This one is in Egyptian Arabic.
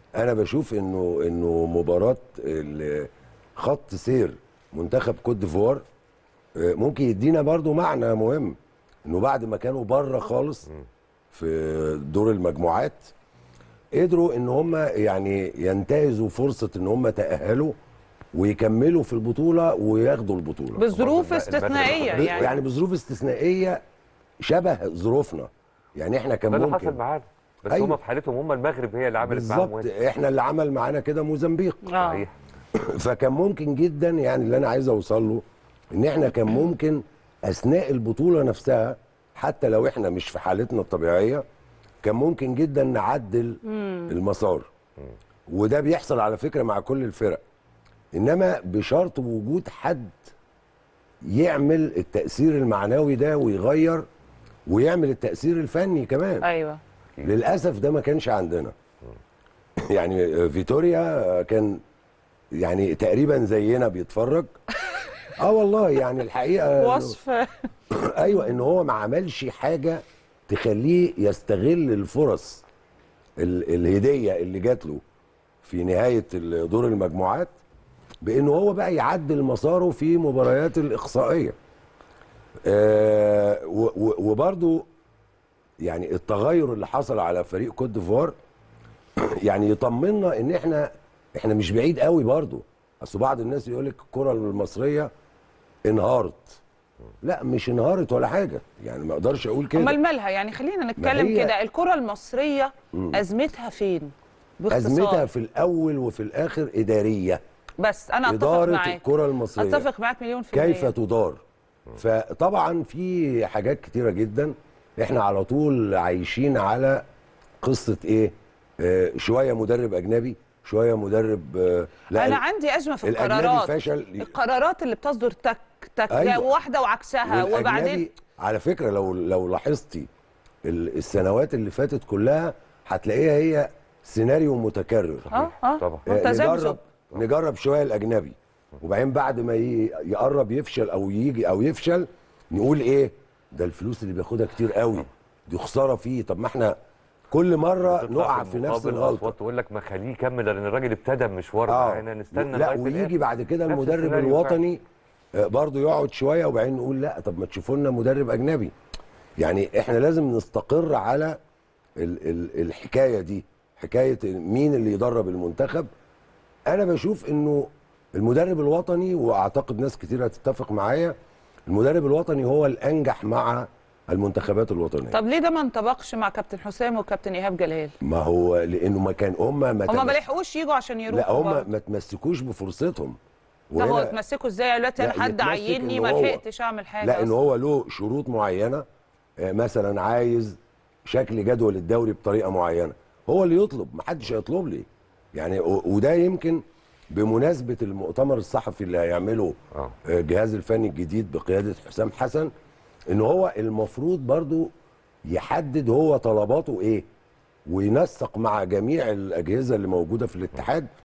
انا بشوف انه انه مباراه ال- خط سير منتخب كوت ديفوار آه، ممكن يدينا برضو معنى مهم انه بعد ما كانوا بره خالص في دور المجموعات قدروا ان هم يعني ينتهزوا فرصه ان هم تاهلوا ويكملوا في البطوله وياخدوا البطوله بظروف برضه استثنائيه المغرب- ب- يعني, يعني بظروف استثنائيه شبه ظروفنا يعني احنا كان ده اللي ممكن حصل معانا بس أيوة. هم في حالتهم هم المغرب هي اللي عملت معاهم بالظبط وين. احنا اللي عمل معانا كده موزمبيق اه صحيح فكان ممكن جدا يعني اللي انا عايز اوصل له ان احنا كان ممكن اثناء البطوله نفسها حتى لو احنا مش في حالتنا الطبيعيه كان ممكن جدا نعدل المسار وده بيحصل على فكره مع كل الفرق انما بشرط وجود حد يعمل التاثير المعنوي ده ويغير ويعمل التاثير الفني كمان ايوه للاسف ده ما كانش عندنا يعني فيتوريا كان يعني تقريبا زينا بيتفرج اه والله يعني الحقيقه وصف ايوه ان هو ما عملش حاجه تخليه يستغل الفرص ال الهديه اللي جات له في نهايه ال- دور المجموعات بانه هو بقى يعدل مساره في مباريات الاقصائيه آه و- و- وبرضو يعني التغير اللي حصل على فريق كوت ديفوار يعني يطمنا ان احنا احنا مش بعيد قوي برضو اصل بعض الناس يقول لك الكره المصريه انهارت لا مش انهارت ولا حاجه يعني ما اقدرش اقول كده امال مالها يعني خلينا نتكلم هي- كده الكره المصريه ازمتها فين باختصار ازمتها في الاول وفي الاخر اداريه بس انا اتفق اداره معاك الكره المصريه اتفق معاك مليون في كيف المية تدار فطبعا في حاجات كتيره جدا احنا على طول عايشين على قصه ايه آه شويه مدرب اجنبي شويه مدرب آه انا عندي ازمه في الاجنبي القرارات فشل القرارات اللي بتصدر تك تك أيوة. لا واحده وعكسها والأجنبي وبعدين على فكره لو لو لاحظتي ال- السنوات اللي فاتت كلها هتلاقيها هي سيناريو متكرر اه اه طبعا. آه، متذبذب نجرب نجرب شويه الاجنبي وبعدين بعد ما ي- يقرب يفشل او يجي او يفشل نقول ايه ده الفلوس اللي بياخدها كتير قوي دي خساره فيه طب ما احنا كل مره تطلع نقع في نفس المقابل الغلطه أصوات تقول لك ما خليه يكمل لان الراجل ابتدى مشوار معانا نستنى لا لغاية ويجي الآخر. بعد كده نفس المدرب السيناريو الوطني آه، برضه يقعد شويه وبعدين نقول لا طب ما تشوفوا لنا مدرب اجنبي يعني احنا لازم نستقر على ال ال الحكايه دي حكايه مين اللي يدرب المنتخب انا بشوف انه المدرب الوطني واعتقد ناس كتير هتتفق معايا المدرب الوطني هو الانجح مع المنتخبات الوطنيه طب ليه ده ما انطبقش مع كابتن حسام وكابتن ايهاب جلال ما هو لانه ما كان هم ما هما تمس- ما لحقوش يجوا عشان يروحوا لا هم برضه. ما تمسكوش بفرصتهم طب هو وهنا- اتمسكوا ازاي دلوقتي انا لا، حد يتمسك عيني إن ما هو- لحقتش اعمل حاجه لا ان أصلاً. هو له شروط معينه آه، مثلا عايز شكل جدول الدوري بطريقه معينه هو اللي يطلب محدش هيطلب لي يعني و- وده يمكن بمناسبه المؤتمر الصحفي اللي هيعمله آه. آه، الجهاز الفني الجديد بقياده حسام حسن ان هو المفروض برضو يحدد هو طلباته ايه وينسق مع جميع الاجهزه اللي موجوده في الاتحاد